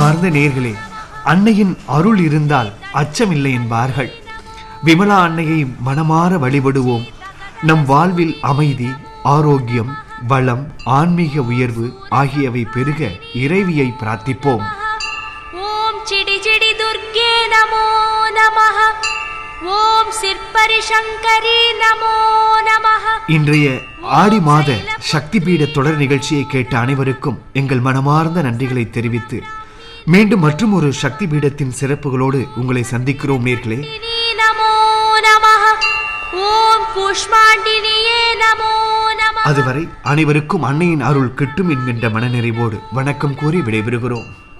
அன்பார்ந்த நேர்களே அன்னையின் அருள் இருந்தால் அச்சமில்லை என்பார்கள் விமலா அன்னையை மனமாற வழிபடுவோம் நம் வாழ்வில் அமைதி ஆரோக்கியம் வளம் ஆன்மீக உயர்வு ஆகியவை பெருக இறைவியை பிரார்த்திப்போம் ॐ चिडि चिडि दुर्गे नमो नमः ॐ सिर्परिशङ्करी नमो नमः இன்றைய ஆடி மாத சக்தி பீட தொடர் நிகழ்ச்சியை கேட்ட அனைவருக்கும் எங்கள் மனமார்ந்த நன்றிகளை தெரிவித்து மீண்டும் மற்றும் ஒரு சக்தி பீடத்தின் சிறப்புகளோடு உங்களை சந்திக்கிறோம் நேர்களே दिनी नमो नमः ॐ पुष्पाण्डिनिये नमो नमः அதுவரை அனைவருக்கும் அன்னையின் அருள் கிட்டும் என்கின்ற மனநிறைவோடு வணக்கம் கூறி விடைபெறுகிறோம்